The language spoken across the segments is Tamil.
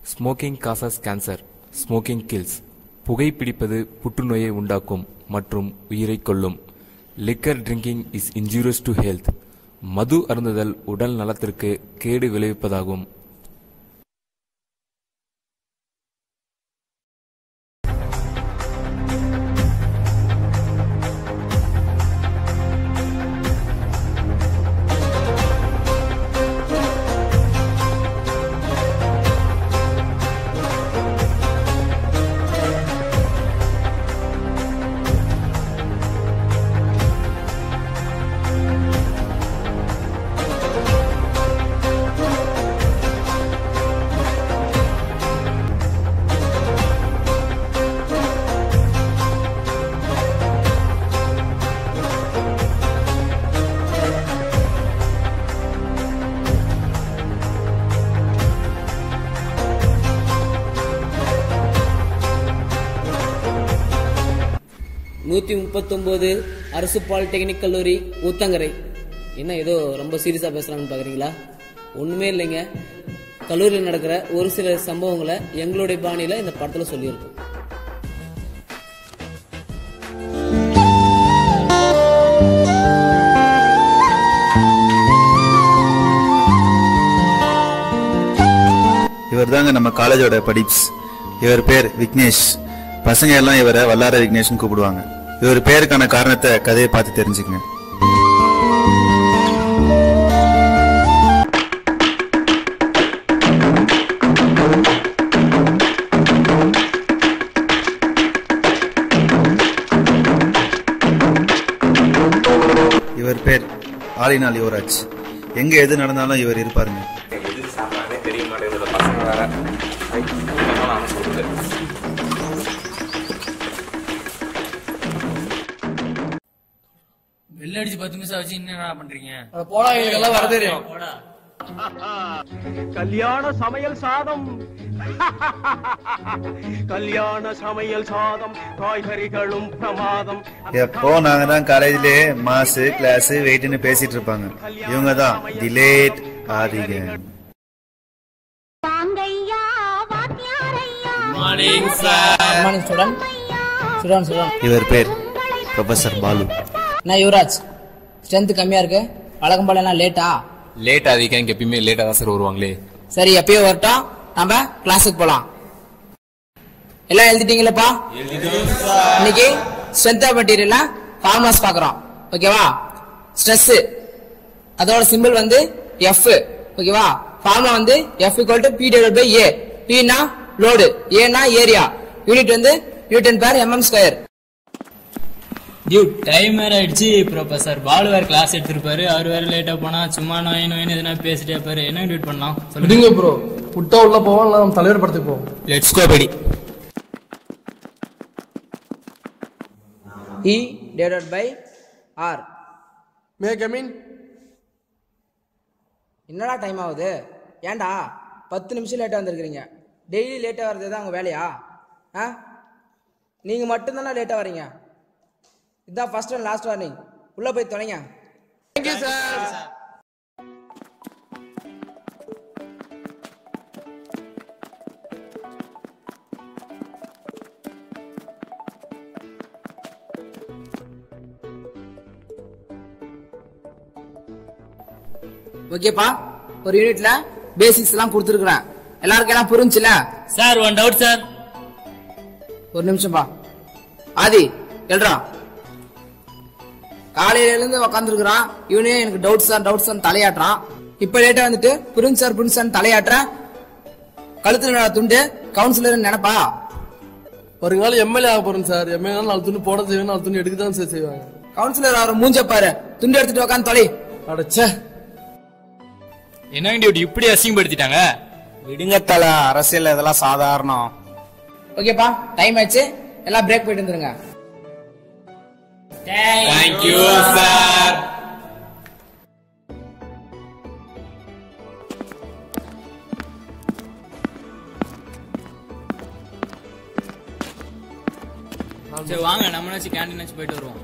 Smoking causes cancer smoking kills புகைப்பிடிப்பது புற்றுநோயை உண்டாக்கும் மற்றும் உயிரை கொல்லும் liquor drinking is injurious to health மது அருந்துதல் உடல் நலத்திற்கு கேடு விளைவிப்பதாகும் நூற்றி முப்பத்தொம்போது அரசு பாலிடெக்னிக் கல்லூரி ஊத்தங்கரை என்ன ஏதோ ரொம்ப சீரியஸாக பேசுகிறாங்கன்னு பார்க்குறீங்களா ஒன்றுமே இல்லைங்க கல்லூரியில் நடக்கிற ஒரு சில சம்பவங்களை எங்களுடைய பாணியில் இந்த படத்தில் சொல்லியிருக்கோம் இவர் தாங்க நம்ம காலேஜோட படிப்ஸ் இவர் பேர் விக்னேஷ் பசங்க எல்லாம் இவரை வல்லார விக்னேஷ்னு கூப்பிடுவாங்க இவர் பேருக்கான காரணத்தை கதையை பார்த்து தெரிஞ்சுக்கங்க இவர் பேர் ஆலினால் யுவராஜ் எங்க எது நடந்தாலும் இவர் இருப்பாருங்க எது சாப்பிட்றானே தெரிய மாட்டேங்குது பசங்க வேற நானும் சொல்லுது வெள்ள அடிச்சு பத்து நிமிஷம் வச்சு என்ன பண்றீங்க போடா எங்களுக்கு எல்லாம் வர தெரியும் போடா கல்யாண சமையல் சாதம் கல்யாண சமையல் சாதம் காய்கறிகளும் பிரமாதம் எப்போ நாங்க தான் காலேஜ்லயே மாசு கிளாஸ் வெயிட்னு பேசிட்டு இருப்பாங்க இவங்க தான் தி லேட் ஆதிகன் வாங்கையா வாத்தியாரையா morning sir morning student student student இவர் பேர் ப்ரொஃபசர் பாலு நான் யுவராஜ் ஸ்ட்ரென்த் கம்மியாக இருக்கு வழக்கம் போல எல்லாம் லேட்டா லேட் ஆதிக்கம் இங்க எப்பயுமே லேட்டா தான் சார் வருவாங்களே சரி எப்பயோ வரட்டும் நம்ம கிளாஸுக்கு போலாம் எல்லாம் எழுதிட்டீங்களப்பா இன்னைக்கு ஸ்ட்ரென்த் ஆஃப் மெட்டீரியல்ல ஃபார்முலாஸ் பாக்குறோம் ஓகேவா ஸ்ட்ரெஸ் அதோட சிம்பிள் வந்து எஃப் ஓகேவா ஃபார்முலா வந்து F equal to P divide by A பினா லோடு ஏனா ஏரியா யூனிட் வந்து newton per mm square dude time வேற ஆயிடுச்சு ப்ரொஃபசர் பாலு வேற கிளாஸ் எடுத்திருப்பாரு அவர் வேற லேட்டா போனா சும்மா நோய் நோயின்னு எதனா பேசிட்டே இருப்பாரு என்ன டியூட் பண்ணலாம் சொல்லுங்க விடுங்க ப்ரோ விட்டா உள்ள போவோம் இல்ல நம்ம தலைவர் படத்துக்கு போவோம் லெட்ஸ் கோ படி E divide by R may come in என்னடா டைம் ஆகுது ஏன்டா பத்து நிமிஷம் லேட்டாக வந்திருக்கிறீங்க டெய்லி லேட்டாக வர்றது தான் உங்கள் வேலையா ஆ நீங்கள் மட்டும்தானே லேட்டாக வரீங்க இதுதான் ஃபர்ஸ்ட் அண்ட் லாஸ்ட் வார்னிங் உள்ளே போய் தொலைங்க தேங்க்யூ சார் ஓகேப்பா ஒரு யூனிட்ல பேசிக்ஸ் எல்லாம் கொடுத்துருக்குறேன் எல்லாருக்கும் எல்லாம் புரிஞ்சுல சார் ஒன் டவுட் சார் ஒரு நிமிஷம்ப்பா ஆதி எழுறா காலையில இருந்து உக்காந்துருக்குறான் இவனே எனக்கு டவுட் சார் டவுட் சார் தலையாட்டுறான் இப்ப லேட்டா வந்துட்டு புரிஞ்சு சார் புரிஞ்சு சார் தலையாட்டுற கழுத்துல என்னடா துண்டு கவுன்சிலர் நினைப்பா வருங்காலம் எம்எல்ஏ ஆக போறேன் சார் எம்எல்ஏ நாலு துணி போட செய்வேன் நாலு துணி எடுக்க தான் சார் செய்வாங்க கவுன்சிலர் அவரை மூஞ்ச பாரு துண்டு எடுத்துட்டு உட்காந்து தொலை அடச்சே என்னங்க டியூட் இப்படி அசிங்கப்படுத்திட்டாங்க விடுங்க தல அரசியல் இதெல்லாம் சாதாரணம் ஓகேப்பா டைம் ஆச்சு எல்லாம் பிரேக் போயிட்டு வந்துருங்க தேங்க்யூ சார் சரி வாங்க நம்மனாச்சும் கேண்டீனாச்சும் போயிட்டு வருவோம்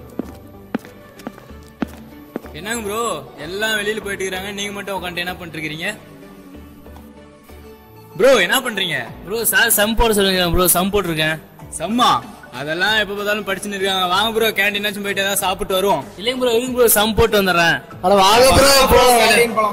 என்னங்க ப்ரோ எல்லாம் வெளியில போயிட்டு இருக்காங்க நீங்க மட்டும் உட்காந்து என்ன பண்ணிட்டு இருக்கீங்க ப்ரோ என்ன பண்றீங்க ப்ரோ சார் சம் போட சொல்லுங்க ப்ரோ சம் போட்டிருக்கேன் சம்மா அதெல்லாம் எப்ப பார்த்தாலும் படிச்சுன்னு இருக்காங்க வாங்க ப்ரோ கேண்டீனாச்சும் போயிட்டு ஏதாவது சாப்பிட்டு வருவோம் இல்லைங்க ப்ரோ இருங்க ப்ரோ சம் போட்டு வந்துடுறேன் அட வாங்க ப்ரோ போலாம் போலாம்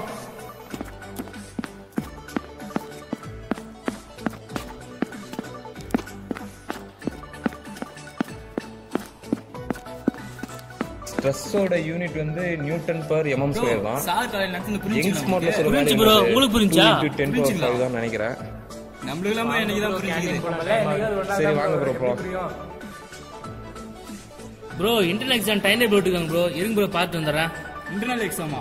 ஸ்ட்ரெஸ்ஸோட யூனிட் வந்து நியூட்டன் பர் எம்எம் ஸ்கொயர் தான் சார் காலையில் நடந்து யங்ஸ் புரிஞ்சுச்சு மோட்டர் சொல்ற புரிஞ்சு ப்ரோ உங்களுக்கு புரிஞ்சா டென் பவர் ஃபைவ் தான் நினைக்கிறேன் நம்மளுக்கு எல்லாமே எனக்கு தான் புரிஞ்சுது சரி வாங்க ப்ரோ போலாம் bro internal exam time table விட்டுருக்காங்க ப்ரோ இருங்க ப்ரோ பார்த்து வந்துடுறேன் இன்டர்னல் எக்ஸாமா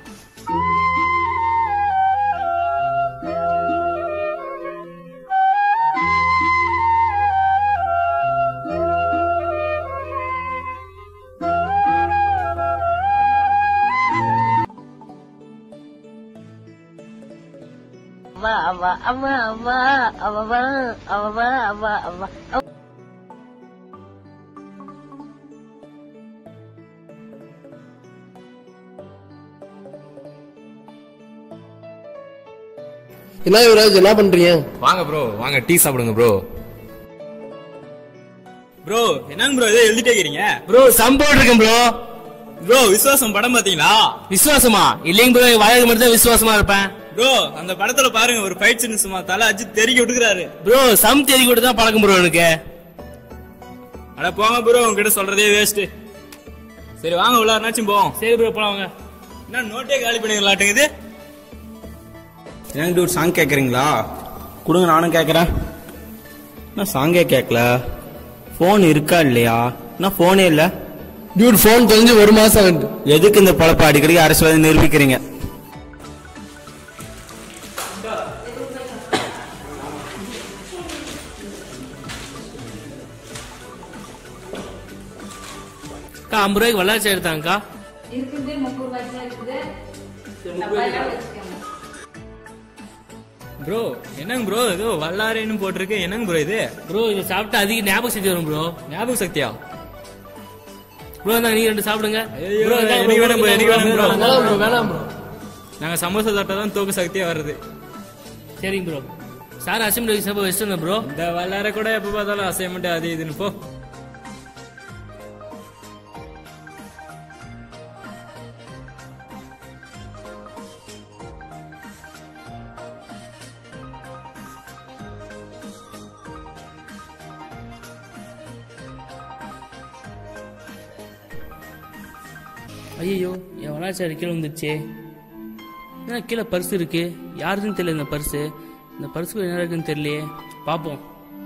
அவ அவ அவ அவ அவ அவ அவ அவ அவ என்ன யுவராஜ் என்ன பண்றீங்க வாங்க ப்ரோ வாங்க டீ சாப்பிடுங்க ப்ரோ ப்ரோ என்னங்க ப்ரோ ஏதோ எழுதிட்டே இருக்கீங்க ப்ரோ சம் போட்டிருக்கேன் ப்ரோ ப்ரோ விசுவாசம் படம் பாத்தீங்களா விசுவாசமா இல்லைங்க ப்ரோ வயது மட்டும் தான் விசுவாசமா இருப்பேன் ப்ரோ அந்த படத்துல பாருங்க ஒரு ஃபைட் சீன் சும்மா தலை அஜித் தெறிக்க விட்டுக்கிறாரு ப்ரோ சம் தெறிக்க விட்டு தான் பழக்கம் ப்ரோ எனக்கு அட போங்க ப்ரோ உங்ககிட்ட சொல்றதே வேஸ்ட் சரி வாங்க உள்ளாருனாச்சும் போவோம் சரி ப்ரோ போலாம் வாங்க என்ன நோட்டே காலி பண்ணிடலாட்டுங்குது எனக்கு டூட் சாங் கேட்குறீங்களா கொடுங்க நானும் கேட்குறேன் நான் சாங்கே கேட்கல ஃபோன் இருக்கா இல்லையா நான் ஃபோனே இல்லை டியூட் ஃபோன் தொலைஞ்சு ஒரு மாசம் ஆகுது எதுக்கு இந்த பொழப்ப அடிக்கடி அரசியல் நிரூபிக்கிறீங்க அக்கா ஐம்பது ரூபாய்க்கு வல்லாச்சி எடுத்தாங்கக்கா இருக்குது முப்பது ரூபாய்க்கு தான் இருக்குது டப்பாலாம் வச்சுக்கோங்க ப்ரோ என்னங்க ப்ரோ ஏதோ வல்லாரேன்னு போட்டிருக்கு என்னங்க ப்ரோ இது ப்ரோ இதை சாப்பிட்டு அதிக ஞாபக சக்தி வரும் ப்ரோ ஞாபக சக்தியா ப்ரோ தான் நீங்க ரெண்டு சாப்பிடுங்க ப்ரோ எனக்கு வேணாம் ப்ரோ எனக்கு வேணாம் ப்ரோ வேணாம் ப்ரோ வேணாம் ப்ரோ நாங்க சமோசா சாப்பிட்டா தான் தூக்க சக்தியா வருது சரிங்க ப்ரோ சார் அசைன்மெண்ட் சப்போ வச்சுருந்தேன் ப்ரோ இந்த வல்லார கூட எப்ப பார்த்தாலும் அசைன்மெண்ட் அது இதுன்னு போ ஐயோ என் வளாச்சாரி கீழே வந்துருச்சே என்ன கீழே பர்ஸ் இருக்கு யாருதுன்னு தெரியல இந்த பர்ஸு இந்த பர்ஸுக்கு என்ன இருக்குன்னு தெரியலையே பார்ப்போம்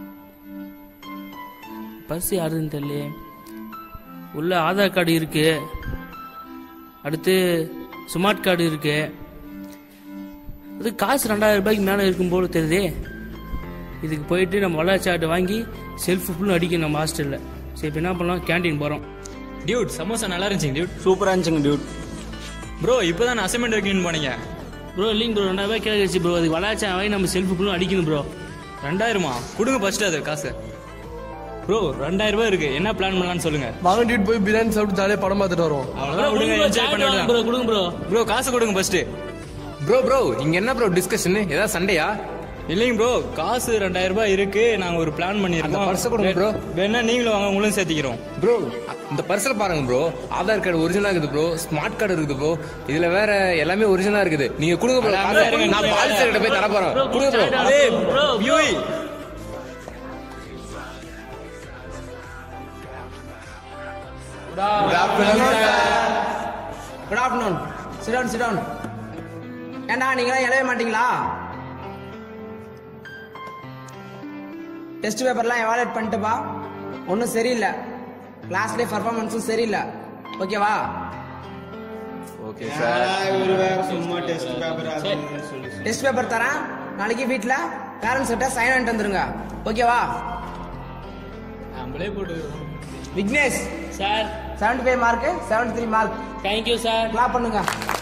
பர்ஸ் யாருதுன்னு தெரியலையே உள்ள ஆதார் கார்டு இருக்கு அடுத்து ஸ்மார்ட் கார்டு இருக்கு அது காசு ரெண்டாயிரம் ரூபாய்க்கு மேலே இருக்கும் போல தெரியுதே இதுக்கு போயிட்டு நம்ம வளாச்சாட்டை வாங்கி செல்ஃப் ஃபுல்லும் அடிக்கணும் நம்ம ஹாஸ்டலில் சரி இப்போ என்ன பண்ணலாம் கேண்டீன் போகிறோம் டியூட் சமோசா நல்லா இருந்துச்சுங்க டியூட் சூப்பராக இருந்துச்சுங்க டியூட் ப்ரோ இப்போ தான் அசைன்மெண்ட் வைக்கணும்னு போனீங்க ப்ரோ இல்லைங்க ப்ரோ ரெண்டாயிரம் ரூபாய் கேட்கச்சு ப்ரோ அதுக்கு வளாச்சா வாங்கி நம்ம செல்ஃப் ஃபுல்லும் அடிக்கணும் ப்ரோ ரெண்டாயிரமா கொடுங்க ஃபர்ஸ்ட் அது காசு ப்ரோ ரெண்டாயிரம் ரூபாய் இருக்கு என்ன பிளான் பண்ணலாம்னு சொல்லுங்க வாங்க டியூட் போய் பிரியாணி சாப்பிட்டு ஜாலியா படம் பார்த்துட்டு வருவோம் அவ்வளவுதான் விடுங்க என்ஜாய் பண்ண ப்ரோ கொடுங்க ப்ரோ ப்ரோ காசு கொடுங்க ஃபர்ஸ்ட் ப்ரோ ப்ரோ இங்க என்ன ப்ரோ டிஸ்கஷன் ஏதாவது சண்டையா இல்லைங்க ப்ரோ காசு ரெண்டாயிரம் ரூபாய் இருக்கு நாங்க ஒரு பிளான் பண்ணிருக்கோம் அந்த purse கொடுங்க bro. வேணா நீங்களும் வாங்க உங்களும் சேர்த்திக்கிறோம் ப்ரோ இந்த பர்சல் பாருங்க ப்ரோ ஆதார் கார்டு ஒரிஜினலா இருக்குது ப்ரோ ஸ்மார்ட் கார்டு இருக்குது ப்ரோ இதுல வேற எல்லாமே ஒரிஜினலா இருக்குது நீங்க கொடுங்க ப்ரோ நான் பாலிசர் கிட்ட போய் தர போறேன் கொடுங்க ப்ரோ ப்ரோ வியூய் குட் ஆஃப்டர்நூன் சிடவுன் சிடவுன் ஏண்டா நீங்களாம் எழவே மாட்டீங்களா டெஸ்ட் பேப்பர்லாம் எவாலுவேட் பண்ணிட்டுப்பா ஒன்றும் சரியில்லை கிளாஸ்லேயே பர்ஃபார்மன்ஸும் சரியில்லை ஓகேவா ஓகே சார் சும்மா டெஸ்ட் பேப்பர் டெஸ்ட் பேப்பர் தரேன் நாளைக்கு வீட்டில் பேரண்ட்ஸ் கிட்ட சைன் வாங்கிட்டு வந்துருங்க ஓகேவா நம்மளே போட்டு விக்னேஷ் சார் செவன்டி ஃபைவ் மார்க்கு seventy three mark thank you sir clap பண்ணுங்க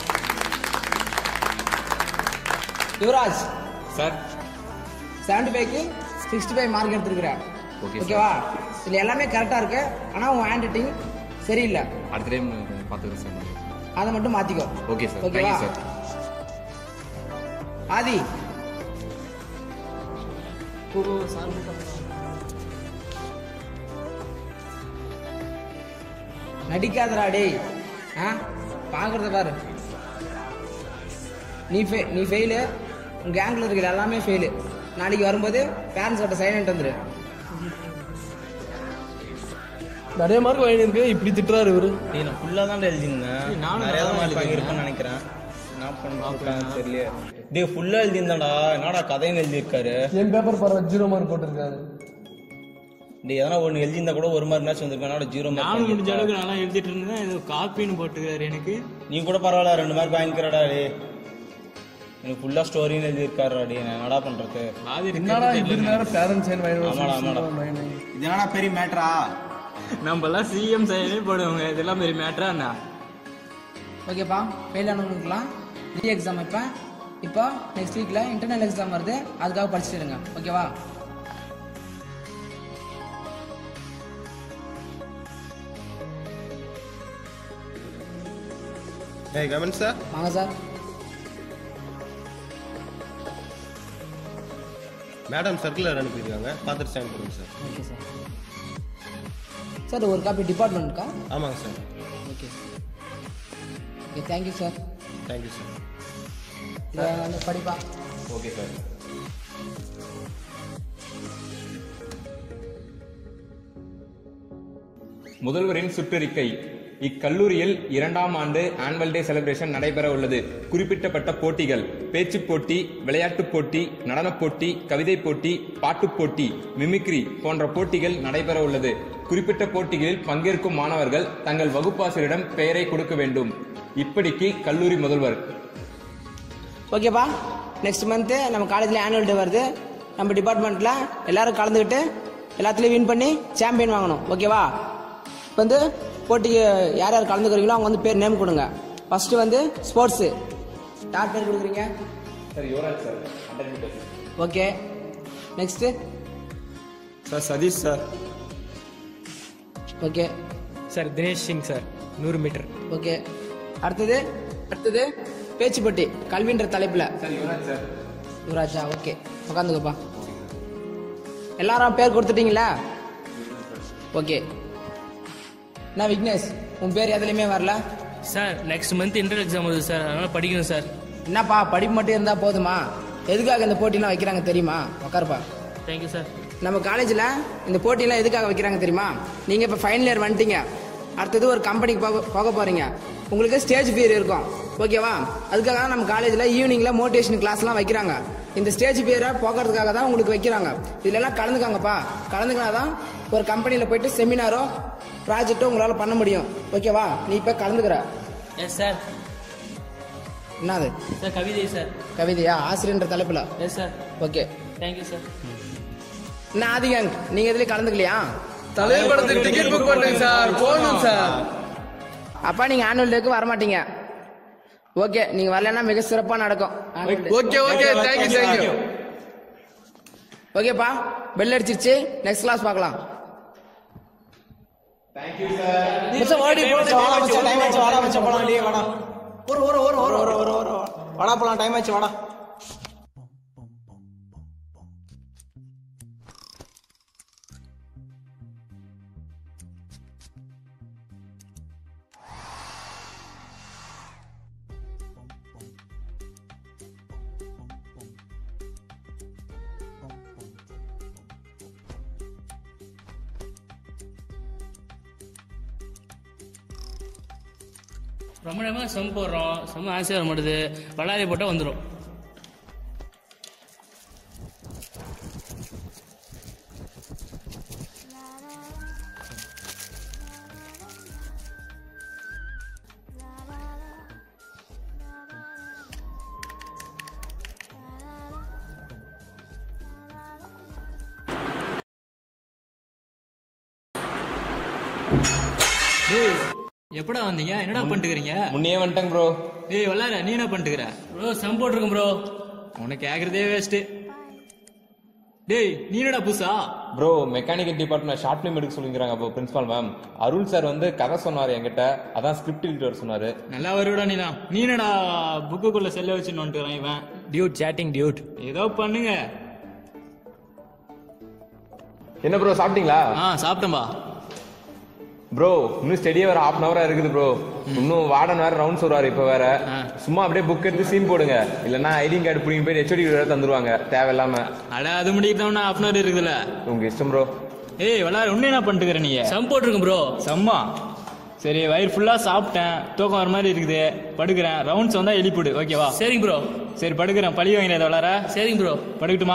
யுவராஜ் சார் செவன்டி ஃபைவ்க்கு சிக்ஸ்டி ஃபைவ் மார்க் எடுத்துருக்குற Okay, sir. ஓகேவா இதுல எல்லாமே கரெக்டா இருக்கு ஆனா உன் ஹேண்ட் ரைட்டிங் சரியில்லை அடுத்த டைம் பார்த்துக்கிறேன் சார் அதை மட்டும் மாத்திக்கோ ஓகே சார் ஓகேவா தேங்க்யூ சார் ஆதி நடிக்காதடா டேய் ஆ பார்க்கறத பாரு நீ ஃபெ நீ ஃபெயிலு உங்கள் கேங்கில் இருக்கிற எல்லாமே ஃபெயிலு நாளைக்கு வரும்போது பேரண்ட்ஸோட சைலண்ட் வந்துரு நிறைய மார்க் வாங்கி இருக்கு இப்படி திட்டுறாரு இவரு டேய் நான் ஃபுல்லாக தான் எழுதியிருந்தேன் நானும் நிறைய தான் நல்லா மார்க் வாங்கியிருப்பேன்னு நினைக்கிறேன் என்ன பண்ணுறாங்க தெரியல டேய் ஃபுல்லாக எழுதியிருந்தாடா என்னடா கதையும் எழுதியிருக்காரு என் பேப்பர் பரவாயில்ல ஜீரோ மார்க் போட்டிருக்காரு டேய் எதனா ஒன்று எழுதியிருந்தா கூட ஒரு மார்க் மேட்ச் வந்திருக்கேன் என்னடா ஜீரோ நானும் முடிஞ்ச மார்க் அளவுக்கு நல்லா எழுதிட்டு இருந்தேன் ஏதோ காப்பின்னு போட்டுக்கிறாரு எனக்கு நீ கூட பரவாயில்ல ரெண்டு மார்க் வாங்கிக்கிறடா டே எனக்கு ஃபுல்லாக ஸ்டோரின்னு எழுதியிருக்காருடா டே நான் என்னடா பண்ணுறது பாதி என்னடா இப்படி இருக்கு நேரம் பேரண்ட்ஸ் சைன் ஆமாடா, ஆமாடா. வாங்கி இது என்னடா பெரிய மேட்ரா நம்ம எல்லாம் சிஎம் சைனே போடுவாங்க இதெல்லாம் பெரிய மேட்டரா என்ன ஓகேப்பா ஃபெயில் ஆனவங்களுக்குலாம் ரீ எக்ஸாம் வைப்பேன் இப்போ நெக்ஸ்ட் வீக்கில் இன்டர்னல் எக்ஸாம் வருது அதுக்காக படிச்சுட்டு இருங்க ஓகேவா Hey, கமன் சார் வாங்க சார் மேடம் சர்க்குலர் அனுப்பியிருக்காங்க பார்த்துட்டு சைன் பண்ணுங்க சார் ஓகே சார் சார் ஒரு காப்பி டிபார்ட்மெண்ட்க்கா ஆமாங்க sir okay okay thank you sir thank you sir இதை வந்து படிப்பா ஓகே சார் முதல்வரின் சுற்றறிக்கை இக்கல்லூரியில் இரண்டாம் ஆண்டு ஆனுவல் டே செலிப்ரேஷன் நடைபெற உள்ளது குறிப்பிட்டப்பட்ட போட்டிகள் பேச்சுப் போட்டி விளையாட்டுப் போட்டி நடனப் போட்டி கவிதைப் போட்டி பாட்டுப் போட்டி மிமிக்ரி போன்ற போட்டிகள் நடைபெற உள்ளது குறிப்பிட்ட போட்டிகளில் பங்கேற்கும் மாணவர்கள் தங்கள் வகுப்பாசிரியரிடம் பெயரை கொடுக்க வேண்டும் இப்படிக்கு கல்லூரி முதல்வர் ஓகேப்பா நெக்ஸ்ட் மந்த்து நம்ம காலேஜில் ஆனுவல் டே வருது நம்ம டிபார்ட்மெண்ட்டில் எல்லாரும் கலந்துக்கிட்டு எல்லாத்துலேயும் வின் பண்ணி சாம்பியன் வாங்கணும் ஓகேவா இப்போ வந்து போட்டிக்கு யார் யார் கலந்துக்கிறீங்களோ அவங்க வந்து பேர் நேம் கொடுங்க ஃபர்ஸ்ட் வந்து ஸ்போர்ட்ஸு யார் பேர் கொடுக்குறீங்க sir Yuvraj sir okay next sir Sathish sir okay sir Dinesh Singh sir நூறு மீட்டர் ஓகே அடுத்தது அடுத்தது பேச்சு போட்டி கல்வின்ற தலைப்பில் சார் யுவராஜ் சார் யுவராஜா ஓகே உட்காந்துக்கப்பா எல்லாரும் பேர் கொடுத்துட்டீங்களா ஓகே என்ன விக்னேஷ் உன் பேர் எதுலையுமே வரல sir next month inter exam வருது சார் அதனால படிக்கணும் சார் என்னப்பா படிப்பு மட்டும் இருந்தால் போதுமா எதுக்காக இந்த போட்டிலாம் வைக்கிறாங்க தெரியுமா உட்காருப்பா தேங்க்யூ சார் நம்ம காலேஜில் இந்த போட்டிலாம் எதுக்காக வைக்கிறாங்க தெரியுமா நீங்கள் இப்போ ஃபைனல் இயர் வந்துட்டீங்க அடுத்தது ஒரு கம்பெனிக்கு போக போக போகிறீங்க உங்களுக்கு ஸ்டேஜ் ஃபியர் இருக்கும் ஓகேவா அதுக்காக தான் நம்ம காலேஜில் ஈவினிங்கில் மோட்டிவேஷன் கிளாஸ்லாம் வைக்கிறாங்க இந்த ஸ்டேஜ் ஃபியரை போக்குறதுக்காக தான் உங்களுக்கு வைக்கிறாங்க இதுலலாம் கலந்துக்காங்கப்பா கலந்துக்கினா தான் ஒரு கம்பெனியில் போயிட்டு செமினாரோ ப்ராஜெக்டோ உங்களால் பண்ண முடியும் ஓகேவா நீ இப்போ கலந்துக்கிற எஸ் சார் என்னது சார் கவிதை சார் கவிதையா ஆசிரியன்ற தலைப்பில் yes sir okay thank you sir என்ன ஆதிகாங் நீங்கள் எதுலேயும் கலந்துக்கலையா தலைவர் படத்துக்கு டிக்கெட் புக் பண்ணுங்க சார் போகணும் சார் அப்பா நீங்க ஆனுவல் டேக்கு வர மாட்டீங்க ஓகே நீங்க வரலன்னா மிக சிறப்பா நடக்கும் ஓகே ஓகே தேங்க்யூ தேங்க்யூ ஓகேப்பா பெல் அடிச்சிருச்சு நெக்ஸ்ட் கிளாஸ் பார்க்கலாம் மச்சான் வாடி போலாம் வாடா மச்சான் டைம் ஆச்சு வாடா மச்சான் போலாம் டேய் வாடா ஒரு ஒரு ஒரு ஒரு ஒரு ஒரு ஒரு வாடா போலாம் டைம் ஆச்சு வாடா ரொம்ப நேரமாக சம் போடுறோம் சம் ஆன்சர் வர மாட்டுது வளாரி போட்டால் வந்துடும் டேய் எப்படா வந்தீங்க என்னடா பண்ணிட்டுக்கிறீங்க முன்னே வந்துட்டேங்க ப்ரோ டேய் வல்லார நீ என்ன பண்ணிட்டுக்கிற ப்ரோ சம் போட்டிருக்கேன் ப்ரோ உனக்கு கேக்குறதே வேஸ்ட் டேய் நீ என்னடா புதுசா bro mechanical department short film எடுக்க சொல்லிக்கிறாங்க அப்போ பிரின்சிபால் மேம் அருள் சார் வந்து கதை சொன்னார் என்கிட்ட அதான் ஸ்கிரிப்ட் எழுதிட்டு வர சொன்னாரு நல்லா வருடா நீ தான் நீ என்னடா புக்குக்குள்ள செல்ல வச்சு நோண்டுறான் இவன் டியூட் சேட்டிங் டியூட் ஏதோ பண்ணுங்க என்ன ப்ரோ சாப்பிட்டீங்களா ஆ சாப்பிட்டேன்பா ப்ரோ இன்னும் ஸ்டெடியே வர ஹாஃப் அன் ஹவரா இருக்குது ப்ரோ இன்னும் வார்டன் வேற ரவுண்ட்ஸ் வருவாரு இப்ப வேற சும்மா அப்படியே புக் எடுத்து சீன் போடுங்க இல்லன்னா ஐடி கார்டு பிடிங்க போய் ஹெச்ஓடி வேற தந்துருவாங்க தேவையில்லாம அட அது முடிக்கிறவனா ஹாஃப் அன் அவர் இருக்குதுல்ல உங்க இஷ்டம் ப்ரோ ஏய் விளாட இன்னும் என்ன பண்ணிட்டு நீங்க சம் போட்டிருக்கேன் ப்ரோ செம்மா சரி வயிறு ஃபுல்லா சாப்பிட்டேன் தூக்கம் வர மாதிரி இருக்குது படுக்கிறேன் ரவுண்ட்ஸ் வந்தா எழுப்பிடு ஓகேவா சரிங்க ப்ரோ சரி படுக்கிறேன் பழி வாங்கினத விளாட சரிங்க ப்ரோ படுக்கட்டுமா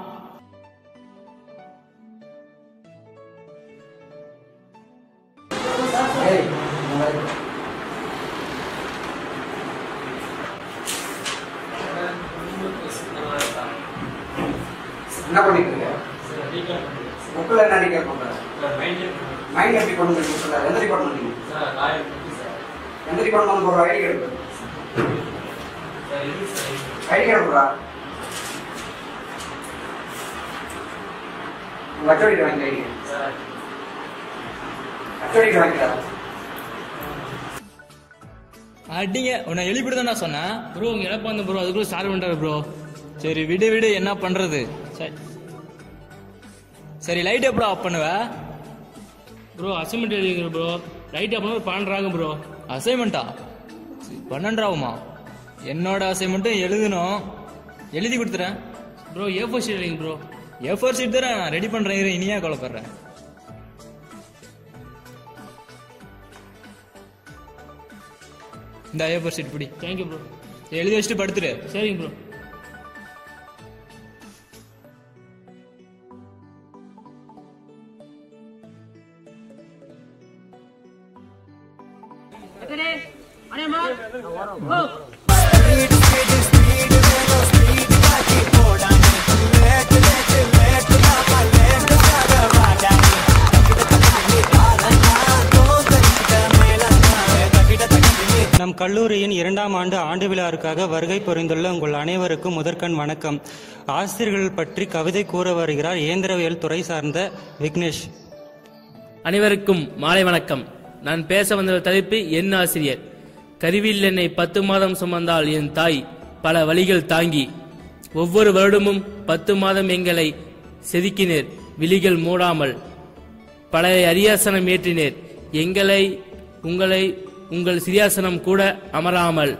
என்ன பண்ணிட்டு இருக்க புக்கில் என்ன அடிக்க பண்ற மைண்ட் எப்படி கொண்டு வந்து புக்கில் எந்த டிபார்ட்மெண்ட் நீங்க எந்த டிபார்ட்மெண்ட் போடுற ஐடி கார்டு ஐடி கார்டு போடுறா உங்க அச்சோடிட்டு வாங்கி ஐடி அச்சோடிட்டு வாங்கிக்கிறா அடிங்க உன்னை எழுப்பிட்டு தான் நான் சொன்னேன் ப்ரோ உங்க இழப்பா அந்த ப்ரோ அதுக்குள்ள ஸ்டார்ட் பண்ணிட்டாரு ப்ரோ சரி விடு விடு என்ன பண்றது சரி சரி லைட் எப்படா ஆஃப் பண்ணுவ ப்ரோ அசைன்மெண்ட் எழுதிக்கிற ப்ரோ லைட் அப்போ ஒரு பன்னெண்டாங்க ப்ரோ அசைன்மெண்ட்டா பன்னெண்டாவுமா என்னோட அசைன்மெண்ட்டும் எழுதணும் எழுதி கொடுத்துறேன் ப்ரோ ஏ ஃபோர் ஷீட் எழுதிங்க ப்ரோ ஏ ஃபோர் ஷீட் தர நான் ரெடி பண்றேன் இரு, இனியா குழப்பறேன் இந்த ஏ ஃபோர் ஷீட் பிடி தேங்க்யூ ப்ரோ எழுதி வச்சுட்டு படுத்துரு சரிங்க ப்ரோ நம் கல்லூரியின் இரண்டாம் ஆண்டு ஆண்டு விழாவிற்காக வருகை புரிந்துள்ள உங்கள் அனைவருக்கும் முதற்கண் வணக்கம் ஆசிரியர்கள் பற்றி கவிதை கூற வருகிறார் இயந்திரவியல் துறை சார்ந்த விக்னேஷ் அனைவருக்கும் மாலை வணக்கம் நான் பேச வந்த தலைப்பு என் ஆசிரியர் கருவில் என்னை பத்து மாதம் சுமந்தால் என் தாய் பல வழிகள் தாங்கி ஒவ்வொரு வருடமும் பத்து மாதம் எங்களை செதுக்கினேர் விழிகள் மூடாமல் பல அரியாசனம் ஏற்றினேர் எங்களை உங்களை உங்கள் சிரியாசனம் கூட அமராமல்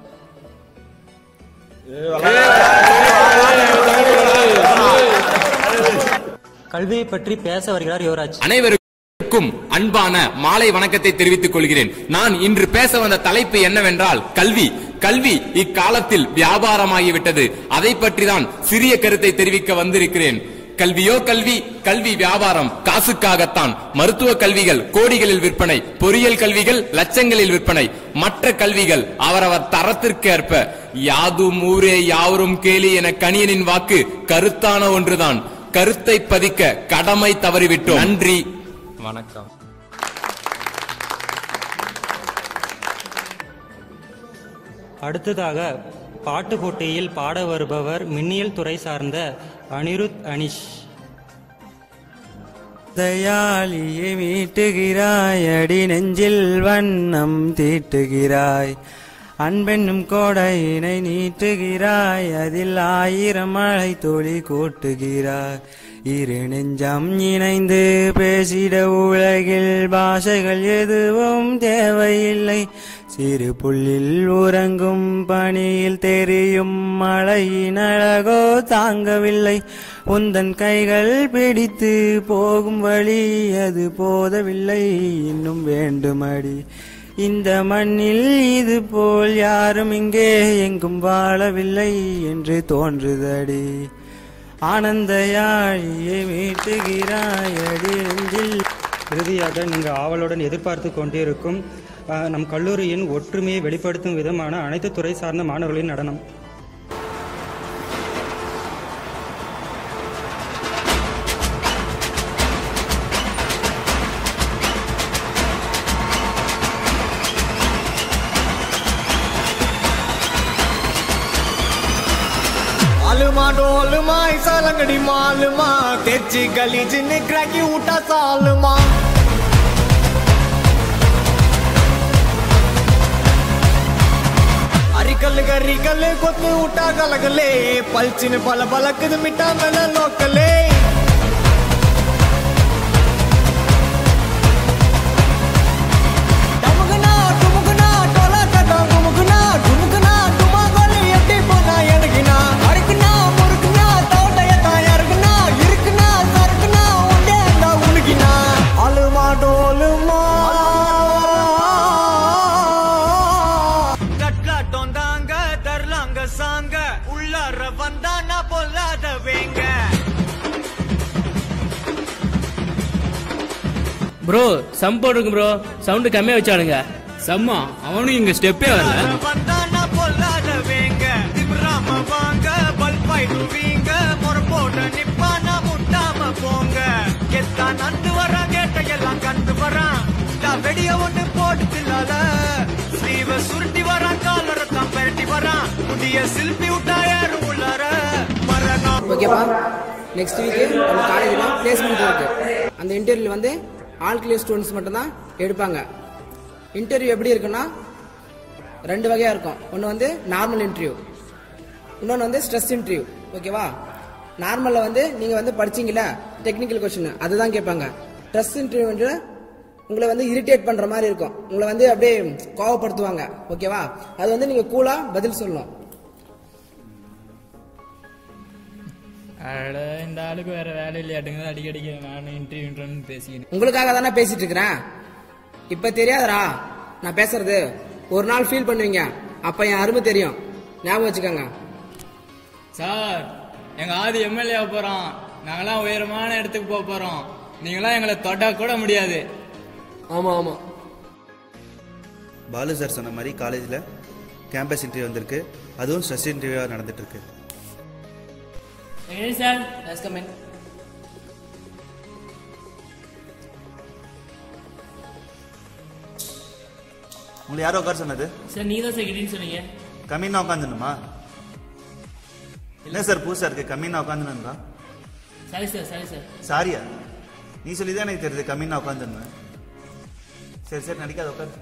கல்வியை பற்றி பேச வருகிறார் யுவராஜ் அனைவருக்கும் அன்பான மாலை வணக்கத்தை தெரிவித்துக் கொள்கிறேன் நான் இன்று பேச வந்த தலைப்பு என்னவென்றால் கல்வி கல்வி இக்காலத்தில் வியாபாரமாகிவிட்டது அதை பற்றி தான் சிறிய கருத்தை தெரிவிக்க வந்திருக்கிறேன் கல்வியோ கல்வி கல்வி வியாபாரம் காசுக்காகத்தான் மருத்துவ கல்விகள் கோடிகளில் விற்பனை பொறியியல் கல்விகள் லட்சங்களில் விற்பனை மற்ற கல்விகள் அவரவர் தரத்திற்கு ஏற்ப யாதும் ஊரே யாவரும் கேலி என கணியனின் வாக்கு கருத்தான ஒன்றுதான் கருத்தை பதிக்க கடமை தவறிவிட்டோம் நன்றி வணக்கம் அடுத்ததாக பாட்டு போட்டியில் பாட வருபவர் மின்னியல் துறை சார்ந்த அனிருத் அனிஷ் தயாளியை மீட்டுகிறாய் அடி நெஞ்சில் வண்ணம் தீட்டுகிறாய் அன்பென்னும் கோடையினை நீட்டுகிறாய் அதில் ஆயிரம் மழை துளி கூட்டுகிறாய் இரு நெஞ்சம் இணைந்து பேசிட உலகில் பாஷைகள் எதுவும் தேவையில்லை சிறு புல்லில் உறங்கும் பணியில் தெரியும் மழையின் அழகோ தாங்கவில்லை உந்தன் கைகள் பிடித்து போகும் வழி அது போதவில்லை இன்னும் வேண்டுமடி இந்த மண்ணில் இது போல் யாரும் இங்கே எங்கும் வாழவில்லை என்று தோன்றுதடி ஆனந்த யாழியை மீட்டுகிறாய் அடி நெஞ்சில் இறுதியாக நீங்கள் ஆவலுடன் எதிர்பார்த்து கொண்டிருக்கும் அஹ், நம் கல்லூரியின் ஒற்றுமையை வெளிப்படுத்தும் விதமான அனைத்து துறை சார்ந்த மாணவர்களின் நடனம் आलमा डोलमा ऐसा लंगड़ी मालमा तेची गली जिन्ने क्रैकी उठा सालमा అరికల్ గరికల్ కొత్తు ఉట్టా కలగలే పల్చిన పల పలకదు మిట్టా మెల లోకలే ப்ரோ சம் போட்டிருக்கு ப்ரோ சவுண்டு கம்மியா வச்சானுங்க சம்மா அவனும் இங்க ஸ்டெப்பே வரல வந்தானா பொல்லாத வேங்க திமிராம வாங்க பல்பாயிடுவீங்க முறை போட நிப்பானா முட்டாம போங்க கெத்தா நந்து வரான் கேட்ட எல்லாம் கண்டு வரான் நான் வெடிய ஒண்ணு போட்டு தில்லால ஸ்லீவ சுருட்டி வரான் காலரை தான் பெரட்டி வரான் முடிய சில்பி விட்டா ஏறும் உள்ளார மரணம் ஓகேப்பா நெக்ஸ்ட் வீக் நம்ம காலேஜில் பிளேஸ்மெண்ட் இருக்கு அந்த இன்டர்வியூல வந்து ஆல் கிளியர் ஸ்டூடெண்ட்ஸ் மட்டும்தான் எடுப்பாங்க இன்டர்வியூ எப்படி இருக்குன்னா ரெண்டு வகையாக இருக்கும் ஒன்று வந்து நார்மல் இன்டர்வியூ இன்னொன்று வந்து ஸ்ட்ரெஸ் இன்டர்வியூ ஓகேவா நார்மலில் வந்து நீங்கள் வந்து படிச்சீங்களா டெக்னிக்கல் கொஸ்டின் அதுதான் கேட்பாங்க ஸ்ட்ரெஸ் இன்டர்வியூ வந்து உங்களை வந்து இரிட்டேட் பண்ணுற மாதிரி இருக்கும் உங்களை வந்து அப்படியே கோவப்படுத்துவாங்க ஓகேவா அது வந்து நீங்கள் கூலாக பதில் சொல்லணும் அட இந்த ஆளுக்கு வேற வேலை இல்லையாட்டுங்க அடிக்கடிக்கு நான் இன்டர்வியூ பேசிக்கிறேன் உங்களுக்காக தானே பேசிட்டு இருக்கிறேன் இப்ப தெரியாதடா நான் பேசுறது ஒரு நாள் ஃபீல் பண்ணுவீங்க அப்ப என் அருமை தெரியும் ஞாபகம் வச்சுக்கோங்க சார் எங்க ஆதி எம்எல்ஏ போறோம் நாங்கெல்லாம் உயரமான இடத்துக்கு போக போறோம் நீங்களாம் எங்களை தொட்டா கூட முடியாது ஆமா ஆமா பாலு சார் சொன்ன மாதிரி காலேஜில் கேம்பஸ் இன்டர்வியூ வந்திருக்கு அதுவும் ஸ்ட்ரெஸ் இன்டர்வியூவாக நடந்துட்டு இருக்கு சார் எஸ் கம் உங்களை யாரோ உட்கார சொன்னது சார் நீங்க தான் சார் கிட்டீன்னு சொன்னீங்க கம்மின்னா உட்காந்துணுமா என்ன சார் புதுசா இருக்கு கம்மின்னா உட்காந்துனா சரி சார் சரி சார் சாரியா நீ சொல்லி தான் எனக்கு தெரியுது கம்மின்னா உட்காந்துருந்தேன் சரி சரி நடிக்காத உட்காந்து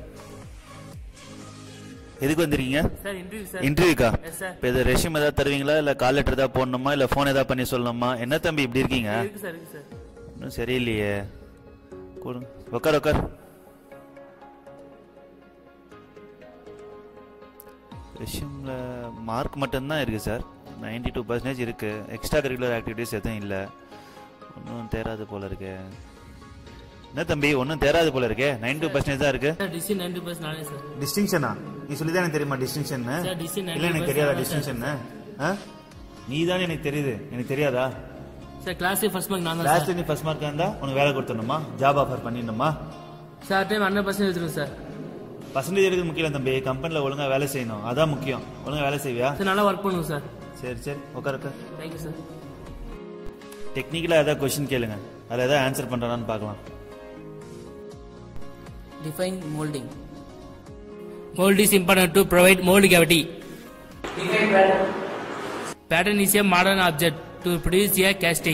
எதுக்கு வந்திருக்கீங்க சார் இன்டர்வியூ சார் இன்டர்வியூக்கா எஸ் சார் இப்போ இது ரெஷ்யூம் ஏதாவது தருவீங்களா இல்லை கால் லெட்டர் ஏதாவது போடணுமா இல்லை ஃபோன் ஏதாவது பண்ணி சொல்லணுமா என்ன தம்பி இப்படி இருக்கீங்க இருக்கு சார் இருக்கு சார் இன்னும் சரியில்லையே கொடுங்க உட்கார் உட்கார் ரெஷ்யூமில் மார்க் மட்டும்தான் இருக்குது சார் 92% டூ பர்சன்டேஜ் இருக்குது எக்ஸ்ட்ரா கரிக்குலர் ஆக்டிவிட்டீஸ் எதுவும் இல்லை ஒன்றும் தேராது போல இருக்கே என்ன தம்பி ஒன்றும் தேராது போல இருக்கே 92% டூ பர்சன்டேஜ் தான் இருக்குது சார் டிசி நைன்டி பர்சன்ட் நானே சார் டிஸ்டிங்ஷனா நீ சொல்லி தான் எனக்கு தெரியுமா டிஸ்டிங்ஷன் Sir, distinction இல்லை எனக்கு தெரியாதா 90% டிஸ்டிங்ஷன் நீ தானே எனக்கு தெரியுது எனக்கு தெரியாதா சார் கிளாஸ் ஃபர்ஸ்ட் மார்க் நான் தான் லாஸ்ட் சார் நீ ஃபர்ஸ்ட் மார்க் இருந்தா உனக்கு வேலை கொடுத்துடணுமா ஜாப் ஆஃபர் பண்ணிடணுமா சார் டைம் ஹண்ட்ரட் பர்சன்ட் எடுத்துருங்க சார் பர்சன்டேஜ் எடுக்கிறது முக்கியம் இல்ல தம்பி கம்பெனில ஒழுங்கா வேலை செய்யணும் அதான் முக்கியம் ஒழுங்கா வேலை செய்வியா சார் நல்லா ஒர்க் பண்ணுங்க சார் சரி சரி உட்கார் உட்கார் தேங்க்யூ சார் டெக்னிக்கலா ஏதாவது கொஸ்டின் கேளுங்க அதில் ஏதாவது ஆன்சர் பண்றானான்னு பார்க்கலாம் Define molding. Mold is important to provide mold cavity. Define pattern. Pattern is a modern object to produce a casting.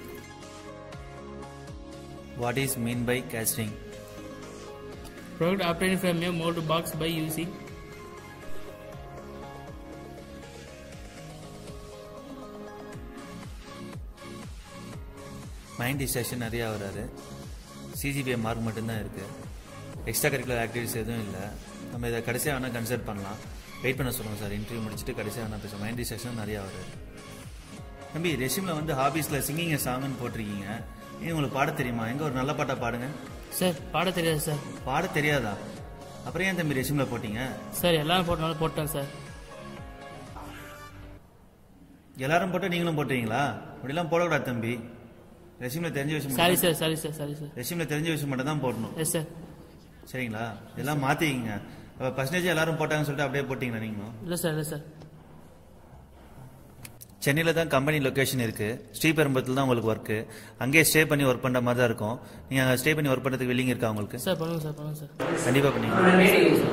What is mean by casting Product obtained from a mold box by using mind distraction நிறையா வராது சிஜிபிஏ மார்க் மட்டும்தான் இருக்கு எக்ஸ்ட்ரா கரிக்குலர் ஆக்டிவிட்டிஸ் எதுவும் இல்லை நம்ம இதை கடைசியாக வேணால் கன்சிடர் பண்ணலாம் வெயிட் பண்ண சொல்லுவோம் சார் இன்டர்வியூ முடிச்சுட்டு கடைசியாக வேணால் பேசுவோம் மைண்ட் டிஸ்ட்ராக்ஷன் நிறையா வராது தம்பி ரெஷ்யூமில் வந்து ஹாபீஸில் சிங்கிங் சாங்னு போட்டிருக்கீங்க ஏன் உங்களுக்கு பாட தெரியுமா எங்கே ஒரு நல்ல பாட்டா பாடுங்க சார் பாட தெரியாது சார் பாட தெரியாதா அப்புறம் ஏன் தம்பி ரெஷ்யூமில் போட்டீங்க சார் எல்லாரும் போட்டனால போட்டேன் சார் எல்லாரும் போட்டு நீங்களும் போட்டுறீங்களா அப்படிலாம் போடக்கூடாது தம்பி ரெஷ்யூமில் தெரிஞ்ச விஷயம் sorry sir sorry sir sorry sir ரெஷ்யூமில் தெரிஞ்ச விஷயம் மட்டும் தான் போடணும் எஸ் சார் சரிங்களா இதெல்லாம் மாற்றிக்கிங்க அப்போ பர்சன்டேஜ் எல்லாரும் போட்டாங்கன்னு சொல்லிட்டு அப்படியே போட்டிங்களா நீங்களும் இல்லை சார் இல்லை சார் சென்னையில் தான் கம்பெனி லொக்கேஷன் இருக்கு ஸ்ரீபெரும்புரத்தில் தான் உங்களுக்கு ஒர்க்கு அங்கேயே ஸ்டே பண்ணி ஒர்க் பண்ணுற மாதிரி தான் இருக்கும் நீங்கள் அங்கே ஸ்டே பண்ணி ஒர்க் பண்ணுறதுக்கு வில்லிங் இருக்கா உங்களுக்கு சார் பண்ணுங்க சார் பண்ணுங்க சார் கண்டிப்பாக பண்ணீங்க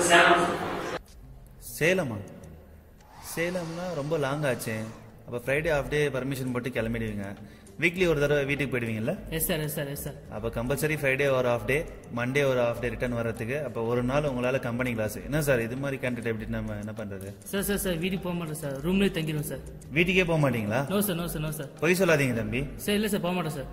சேலமா சேலம்னா ரொம்ப லாங் ஆச்சு அப்போ ஃப்ரைடே ஆஃப் டே பர்மிஷன் போட்டு கிளம்பிடுவீங்க வீக்லி ஒரு தடவை வீட்டுக்கு போயிடுவீங்கல்ல yes sir yes sir yes sir அப்போ கம்பல்சரி ஃப்ரைடே ஒரு ஆஃப் டே மண்டே ஒரு ஆஃப் டே ரிட்டர்ன் வர்றதுக்கு அப்போ ஒரு நாள் உங்களால் கம்பெனி கிளாஸ் என்ன சார் இது மாதிரி கேண்டிடேட் எப்படி நம்ம என்ன பண்ணுறது சார் சார் சார் வீட்டுக்கு போக மாட்டேன் சார் ரூம்லேயே தங்கிடுவோம் சார் வீட்டுக்கே போக மாட்டீங்களா no sir no sir no sir பொய் சொல்லாதீங்க தம்பி சார் இல்லை சார் போக மாட்டேன் சார்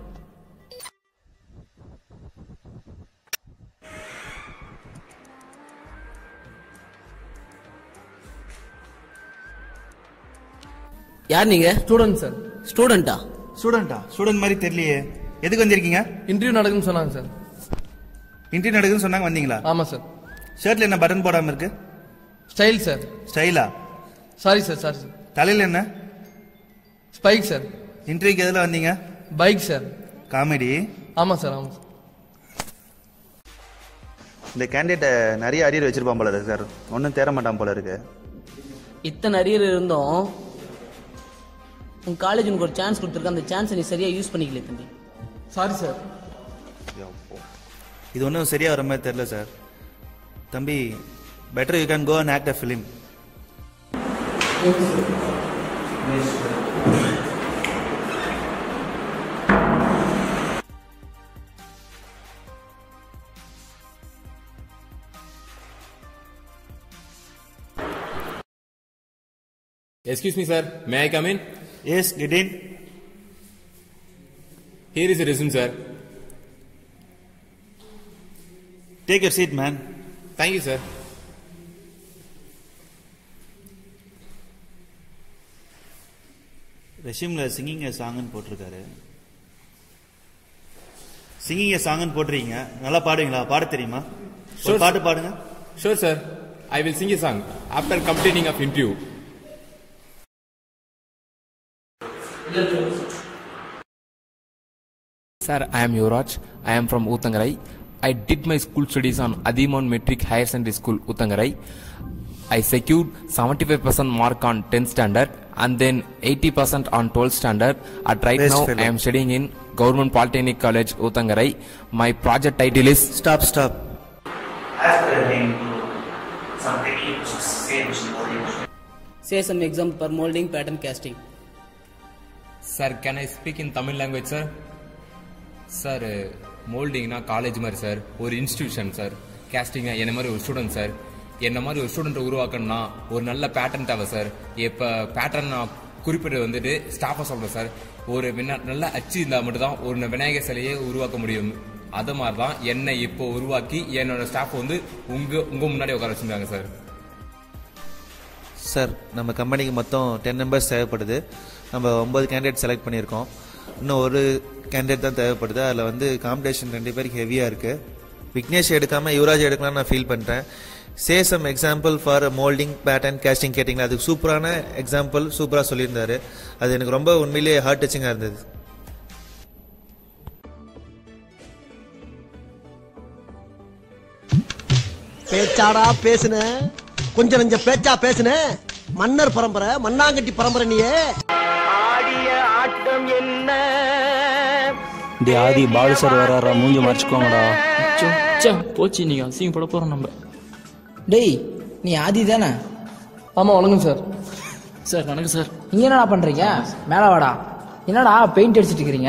யார் நீங்க ஸ்டூடெண்ட் சார் ஸ்டூடெண்டா ஸ்டூடெண்டா ஸ்டூடெண்ட் மாதிரி தெரியலையே எதுக்கு வந்திருக்கீங்க இன்டர்வியூ நடக்குன்னு சொன்னாங்க சார் இன்டர்வியூ நடக்குதுன்னு சொன்னாங்க வந்தீங்களா ஆமா சார் ஷர்ட்ல என்ன பட்டன் போடாம இருக்கு ஸ்டைல் சார் ஸ்டைலா சாரி சார் சாரி சார் தலையில என்ன ஸ்பைக் சார் இன்டர்வியூக்கு எதுல வந்தீங்க பைக் சார் காமெடி ஆமா சார் ஆமா சார் இந்த கேண்டிடேட்டை நிறைய அரியர் வச்சிருப்பான் போல இருக்கு சார் ஒன்றும் தேர மாட்டான் போல இருக்கு இத்தனை அரியர் இருந்தும் உன் காலேஜ் உனக்கு ஒரு சான்ஸ் கொடுத்துருக்க அந்த சான்ஸை நீ சரியா யூஸ் பண்ணிக்கல தம்பி சாரி சார் இது ஒன்றும் சரியா வர மாதிரி தெரியல சார் தம்பி better you can go and act a film Excuse me, sir. May I come in? Yes, get in. Here is the resume, sir. Take your seat, man. Thank you, sir. ரெஷ்யூமில் சிங்கிங் ஏ சாங்னு போட்டிருக்காரு சிங்கிங் ஏ சாங்னு போட்டிருக்கீங்க நல்லா பாடுவீங்களா பாட தெரியுமா ஒரு Sure, பாட்டு sir. பாடுங்க Sure, sir. I will sing a song after completing of interview. Sir, I am Yuvraj. I am from Utangarai. I did my school studies on Adimon Metric Higher Secondary School, Utangarai. I secured 75% mark on 10th standard and then 80% on 12th standard. At right Best now, fellow. I am studying in Government Polytechnic College, Utangarai. My project title is Stop, stop. Say some example for molding, pattern, casting. Sir can I speak in Tamil language sir sir மோல்டிங்னா காலேஜ் மாதிரி சார் ஒரு இன்ஸ்டிடியூஷன் சார் கேஸ்டிங்னா என்ன மாதிரி ஒரு ஸ்டூடெண்ட் சார் என்ன மாதிரி ஒரு ஸ்டூடெண்ட்டை உருவாக்கணும்னா ஒரு நல்ல பேட்டர்ன் தேவை சார் இப்போ பேட்டர்ன் நான் குறிப்பிட்டு வந்துட்டு ஸ்டாஃபை சொல்கிறேன் சார் ஒரு வினா நல்ல அச்சு இருந்தால் மட்டும்தான் ஒரு விநாயகர் சிலையை உருவாக்க முடியும் அது மாதிரி தான் என்னை இப்போ உருவாக்கி என்னோட ஸ்டாஃப் வந்து உங்க உங்க முன்னாடி உட்கார வச்சிருக்காங்க சார் சார் நம்ம கம்பெனிக்கு மொத்தம் டென் மெம்பர்ஸ் தேவைப்படுது நம்ம ஒன்பது கேண்டிடேட் செலக்ட் பண்ணியிருக்கோம் இன்னும் ஒரு கேண்டிடேட் தான் தேவைப்படுது அதில் வந்து காம்படிஷன் ரெண்டு பேருக்கு ஹெவியாக இருக்குது விக்னேஷ் எடுக்காமல் யுவராஜ் எடுக்கலாம்னு நான் ஃபீல் பண்ணுறேன் say some example for moulding pattern casting கேட்டிங்களா அதுக்கு சூப்பரான எக்ஸாம்பிள் சூப்பராக சொல்லியிருந்தாரு அது எனக்கு ரொம்ப உண்மையிலேயே ஹார்ட் டச்சிங்காக இருந்தது பேச்சாடா பேசுன கொஞ்சம் நஞ்ச பேச்சா பேசுன மன்னர் பரம்பரை மண்ணாங்கட்டி பரம்பரை நீயே ஆடிய ஆட்டம் என்ன டே ஆதி பாலு சார் வராரா மூஞ்சி மறைச்சுக்கோங்கடா போச்சு நீங்க அசிங்கம் பட போறோம் நம்ம டேய் நீ ஆதி தானே ஆமா வணக்கம் சார் சார் வணக்கம் சார் இங்க என்னடா பண்றீங்க மேல வாடா என்னடா பெயிண்ட் அடிச்சிட்டு இருக்கீங்க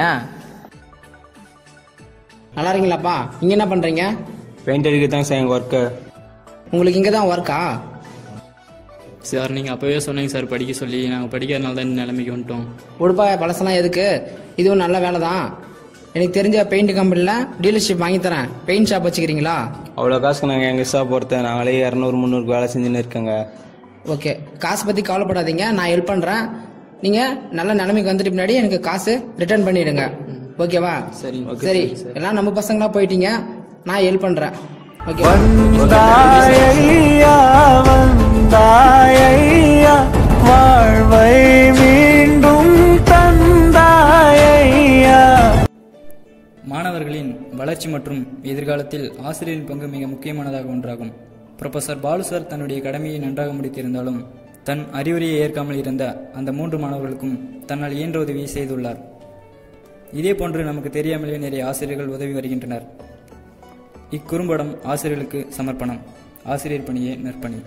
நல்லா இருக்கீங்களாப்பா இங்க என்ன பண்றீங்க பெயிண்ட் அடிக்க தான் சார் எங்கள் ஒர்க்கு உங்களுக்கு இங்க தான் ஒர்க்கா சார் நீங்கள் அப்போவே சொன்னீங்க சார் படிக்க சொல்லி நாங்கள் படிக்கிறதுனால தான் இந்த நிலைமைக்கு வந்துட்டோம் உடுப்பா பழசெல்லாம் எதுக்கு இதுவும் நல்ல வேலை தான் எனக்கு தெரிஞ்ச பெயிண்ட் கம்பெனியில் டீலர்ஷிப் வாங்கி தரேன் பெயிண்ட் ஷாப் வச்சுக்கிறீங்களா அவ்வளோ காசுக்கு நாங்கள் எங்கள் இஷ்டா பொறுத்த நாங்களே இரநூறு முந்நூறுக்கு வேலை செஞ்சுன்னு இருக்கோங்க ஓகே காசு பற்றி கவலைப்படாதீங்க நான் ஹெல்ப் பண்ணுறேன் நீங்கள் நல்ல நிலைமைக்கு வந்துட்டு முன்னாடி எனக்கு காசு ரிட்டர்ன் பண்ணிடுங்க ஓகேவா சரி சரி எல்லாம் நம்ம பசங்களா போயிட்டீங்க நான் ஹெல்ப் பண்ணுறேன் ஓகே வந்தாயையா வந்தாயையா வாழ்வை மீண்டும் தந்தாயையா மாணவர்களின் வளர்ச்சி மற்றும் எதிர்காலத்தில் ஆசிரியரின் பங்கு மிக முக்கியமானதாக ஒன்றாகும் ப்ரொஃபசர் பாலு சார் தன்னுடைய கடமையை நன்றாக முடித்திருந்தாலும் தன் அறிவுரையை ஏற்காமல் இருந்த அந்த மூன்று மாணவர்களுக்கும் தன்னால் இயன்ற உதவியை செய்துள்ளார் இதே போன்று நமக்கு தெரியாமலே நிறைய ஆசிரியர்கள் உதவி வருகின்றனர் இக்குறும்படம் ஆசிரியர்களுக்கு சமர்ப்பணம் ஆசிரியர் பணியே நற்பணி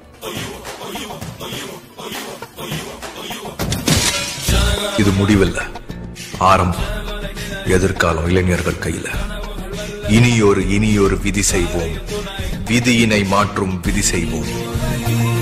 இது முடிவில்ல ஆரம்பம் எதிர்காலம் இளைஞர்கள் கையில இனியொரு இனியொரு விதி செய்வோம் விதியினை மாற்றும் விதி செய்வோம்